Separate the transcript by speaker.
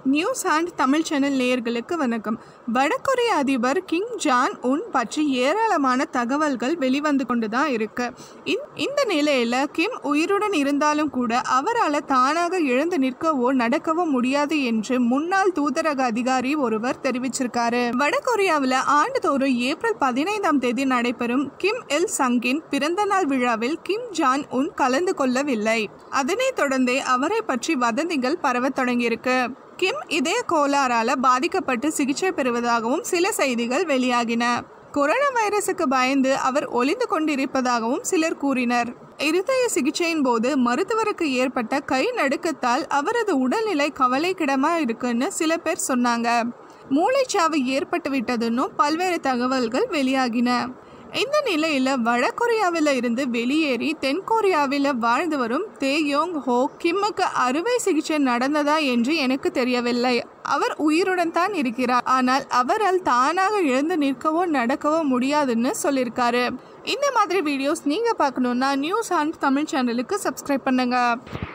Speaker 1: news and Tamil channel நேயர்களுக்கு வணக்கம் வடகொரிய அதிபர் கிம் ஜான் உன் பற்றி ஏராளமான தகவல்கள் வெளிவந்து கொண்டு தான் இருக்கு இந்- இந்த நிலையில கிம் உயிருடன் இருந்தாலும் கூட அவரால் தானாக எழுந்து நிற்கவோ நடக்கவோ முடியாது என்று முன்னாள் தூதரக அதிகாரி ஒருவர் தெரிவிச்சிருக்காரு வடகொரியாவில் ஆண்டுதோறும் ஏப்ரல் பதினைந்தாம் தேதி நடைபெறும் கிம் இல் சங்கின் பிறந்தநாள் விழாவில் கிம் ஜான் உன் கலந்து கொள்ளவில்லை அதனைத் தொடர்ந்தே அவரை பற்றி வதந்திகள் பரவத் தொடங்கியிருக்கு கிம் இதய கோளாறால பாதிக்கப்பட்டு சிகிச்சை பெறுவதாகவும் சில செய்திகள் வெளியாகின கொரோனா வைரசுக்கு பயந்து அவர் ஒளிந்து கொண்டிருப்பதாகவும் சிலர் கூறினர் இருதய சிகிச்சையின் போது மருத்துவருக்கு ஏற்பட்ட கை நடுக்கத்தால் அவரது உடல்நிலை கவலைக்கிடமா இருக்குன்னு சில பேர் சொன்னாங்க மூளைச்சாவு ஏற்பட்டு விட்டதுன்னும் பல்வேறு தகவல்கள் வெளியாகின இந்த நிலையில வடகொரியாவில் இருந்து வெளியேறி தென்கொரியாவில் வாழ்ந்து வரும் தே யோங் ஹோ கிம்முக்கு அறுவை சிகிச்சை நடந்ததா என்று எனக்கு தெரியவில்லை அவர் உயிருடன் தான் இருக்கிறார் ஆனால் அவரால் தானாக எழுந்து நிற்கவோ நடக்கவோ முடியாதுன்னு சொல்லியிருக்காரு இந்த மாதிரி வீடியோஸ் நீங்க பார்க்கணுன்னா நியூஸ் அண்ட் தமிழ் சேனலுக்கு சப்ஸ்கிரைப் பண்ணுங்க